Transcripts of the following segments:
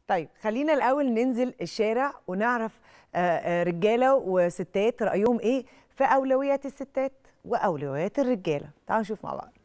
طيب خلينا الاول ننزل الشارع ونعرف آه، آه، رجاله وستات رايهم ايه في اولويات الستات واولويات الرجاله تعالوا نشوف مع بعض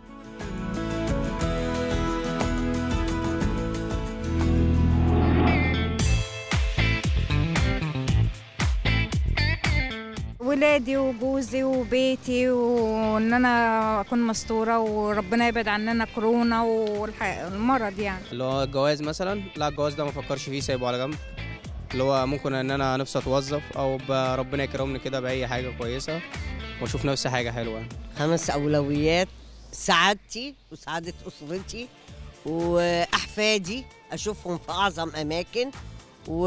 ولادي وجوزي وبيتي وان انا اكون مستوره وربنا يبعد عننا كورونا والمرض يعني اللي هو الجواز مثلا لا الجواز ده ما فكرش فيه سايبه على جنب اللي هو ممكن ان انا نفسي اتوظف او ب- ربنا يكرمني كده باي حاجه كويسه واشوف نفسي حاجه حلوه يعني. خمس أولويات سعادتي وسعادة أسرتي وأحفادي أشوفهم في أعظم أماكن و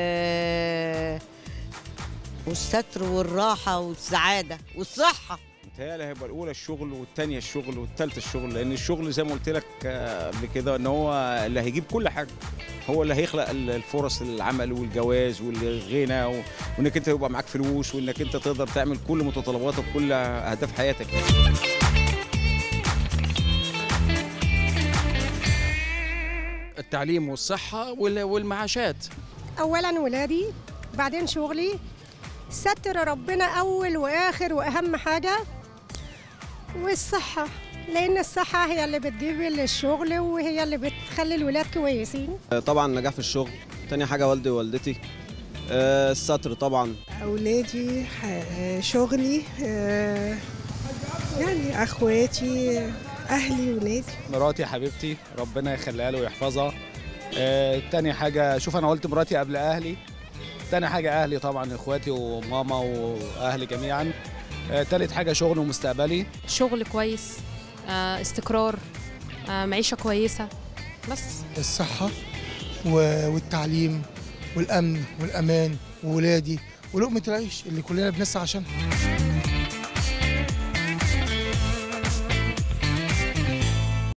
والستر والراحة والسعادة والصحة متهيألي هيبقى الأولى الشغل والتانية الشغل والتالتة الشغل لأن الشغل زي ما قلت لك آه، قبل كده إن هو اللي هيجيب كل حاجة هو اللي هيخلق ال- الفرص العمل والجواز والغنى و- وإنك أنت يبقى معاك فلوس وإنك أنت تقدر تعمل كل متطلباتك وكل أهداف حياتك التعليم والصحة وال- والمعاشات اولا ولادي بعدين شغلي ستر ربنا اول واخر واهم حاجه والصحه لان الصحه هي اللي بتجيب الشغل وهي اللي بتخلي الولاد كويسين طبعا نجاح في الشغل تاني حاجة والدي ووالدتي آه، الستر طبعا أولادي ح- شغلي آه، يعني أخواتي أهلي وناسي مراتي حبيبتي ربنا يخليها له ويحفظها آه، تاني حاجة شوف أنا قلت مراتي قبل أهلي تاني حاجة أهلي طبعا إخواتي وماما وأهلي جميعا آه، تالت حاجة شغل ومستقبلي شغل كويس آه، استقرار آه، معيشة كويسة بس الصحة و- والتعليم والأمن والأمان وولادي ولقمة العيش اللي كلنا بنسعى عشانها